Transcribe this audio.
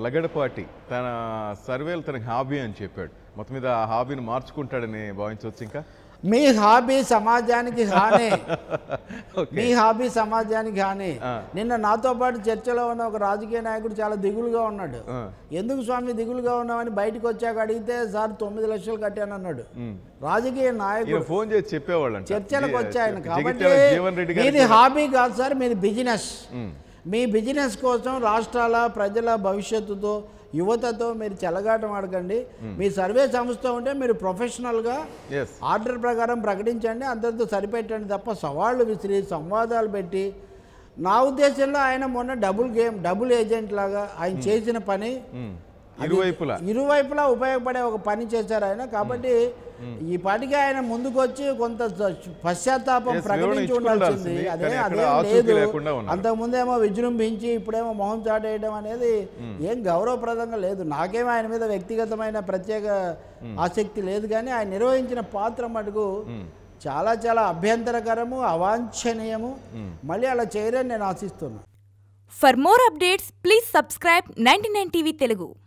లగడపాటి తన సర్వేలు తనకి హాబీ అని చెప్పాడు మొత్తం మీద ఆ హాబీని మార్చుకుంటాడని భావించవచ్చు ఇంకా మీ హాబీ సమాజానికి హాని ఓకే మీ హాబీ సమాజానికి హాని ఆ. నిన్న నాతో పాటు చర్చలో ఉన్న ఒక రాజకీయ నాయకుడు చాలా దిగులుగా ఉన్నాడు ఆ. ఎందుకు స్వామి దిగులుగా ఉన్నామని బయటకు వచ్చాక అడిగితే సార్ తొమ్మిది లక్షలు కట్టాను అన్నాడు ఉమ్. రాజకీయ ఈయన నాయకుడు ఫోన్ చేసి చెప్పేవాళ్ళంట చర్చలకు వచ్చాయన కాబట్టి జగిత్యాల జీవన్ రెడ్డి గారు మీది హాబీ కాదు సార్ మీది బిజినెస్ ఉమ్. మీ బిజినెస్ కోసం రాష్ట్రాల ప్రజల భవిష్యత్తుతో యువతతో మీరు చెలగాటం ఆడకండి మీ సర్వే సంస్థ ఉంటే మీరు ప్రొఫెషనల్గా ఎస్ ఆర్డర్ ప్రకారం ప్రకటించండి అందరితో సరిపెట్టండి తప్ప సవాళ్ళు విసిరి సంవాదాలు పెట్టి నా ఉద్దేశంలో ఆయన మొన్న డబుల్ గేమ్ డబుల్ ఏజెంట్ లాగా ఆయన చేసిన పని ఇరువైపులా ఇరువైపులా ఉపయోగపడే ఒక పని చేశారు ఆయన కాబట్టి ఈ పాటికి ఆయన ముందుకు వచ్చి కొంత పశ్చాత్తాపం Yes, ప్రకటించి వివరణ ఉండాల్సింది ఇచ్చుకుండాల్సింది. అదే కానీ అక్కడ అదే ఆచూకీ లేదు లేకుండా ఉన్నారు. అంతకుముందేమో విజృంభించి ఇప్పుడేమో మొహం చాటేయడం అనేది ఏం గౌరవప్రదంగా లేదు నాకేమో ఆయన మీద వ్యక్తిగతమైన ప్రత్యేక ఆసక్తి లేదు కానీ ఆయన నిర్వహించిన పాత్ర మటుకు చాలా చాలా అభ్యంతరకరము అవాంఛనీయము మళ్ళీ అలా చేయరని నేను ఆశిస్తున్నాను For more updates, please subscribe 99 TV Telugu.